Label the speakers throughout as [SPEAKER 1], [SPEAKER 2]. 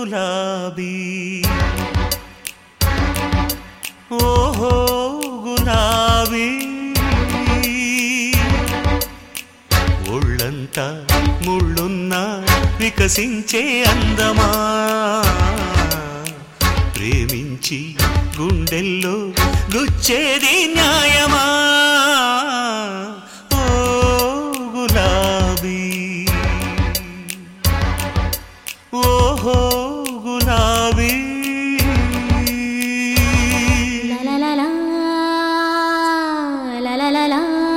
[SPEAKER 1] గులాబీ ఓహో గులాబీ ఒళ్ళంతా ముళ్ళున్న వికసించే అందమా ప్రేమించి గుండెల్లో గుచ్చేది న్యాయమా ఓ గులాబీ ఓహో గులాబీ
[SPEAKER 2] La la la la la la la la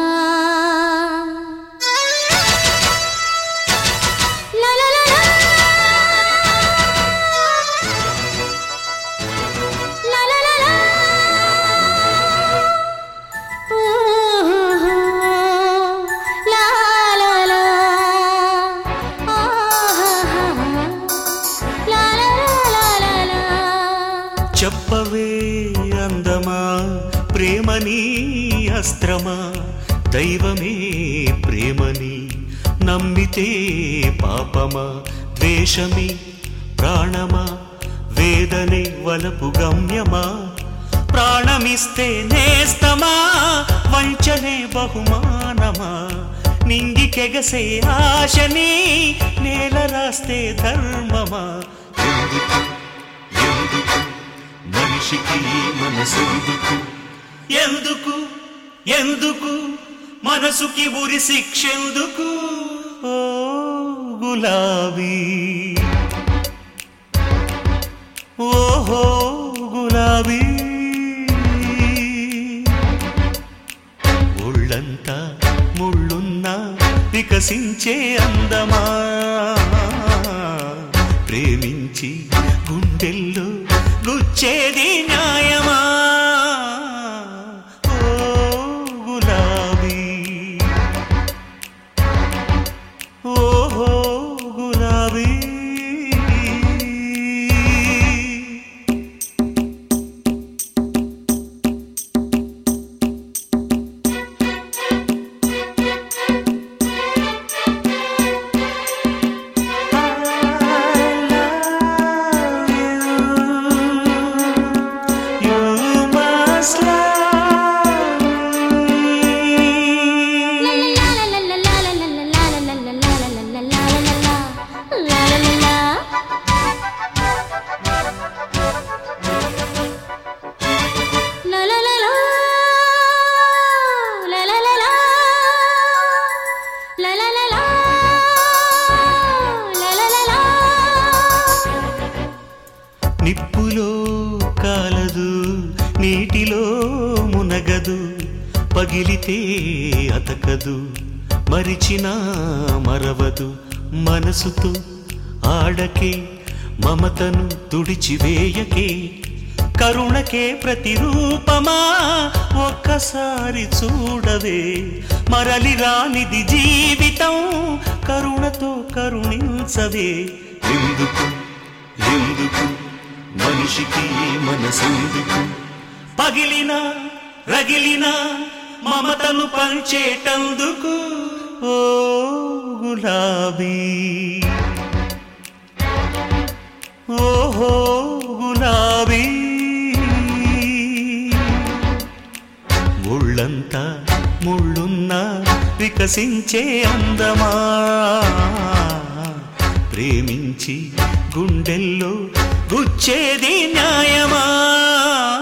[SPEAKER 2] La la la la La la la la Ooh, la la la Ah, la la la la la la
[SPEAKER 1] చెప్పవే అందమా ప్రేమని అస్త్రమా దైవమే ప్రేమని నమ్మితే పాపమా ద్వేషమి ప్రాణమా వేదనే వలపు గమ్యమా ప్రాణమిస్తే నేస్తమా వంచనే బహుమానమా నింగికెగసే ఆశని నేల రాస్తే ధర్మమా ఎందుకు ఎందుకు మనిషికి మనసెందుకు ఎందుకు ఎందుకు మనసుకి ఉరి శిక్షెందుకు ఓ గులాబీ ఓహో గులాబీ ఒళ్ళంతా ముళ్ళున్నా వికసించే అందమా ప్రేమించి గుండెల్లో గుచ్చేది న్యాయమా ఓ గులాబీ ఓహో గులాబీ You must love me. నిప్పులో కాలదు నీటిలో మునగదు పగిలితే అతకదు మరిచినా మరవదు మనసుతో ఆడకే మమతను తుడిచివేయకే కరుణకే ప్రతిరూపమా ఒక్కసారి చూడవే మరలి రానిది జీవితం కరుణతో కరుణించవే ఎందుకు ఎందుకు మనిషికి మనసెందుకు పగిలిన రగిలిన మమతను పంచేటందుకు ఓ గులాబీ ఓహో గులాబీ ముళ్ళంతా ముళ్ళున్న వికసించే అందమా ప్రేమించి గుండెల్లో గుచ్చేది న్యాయమా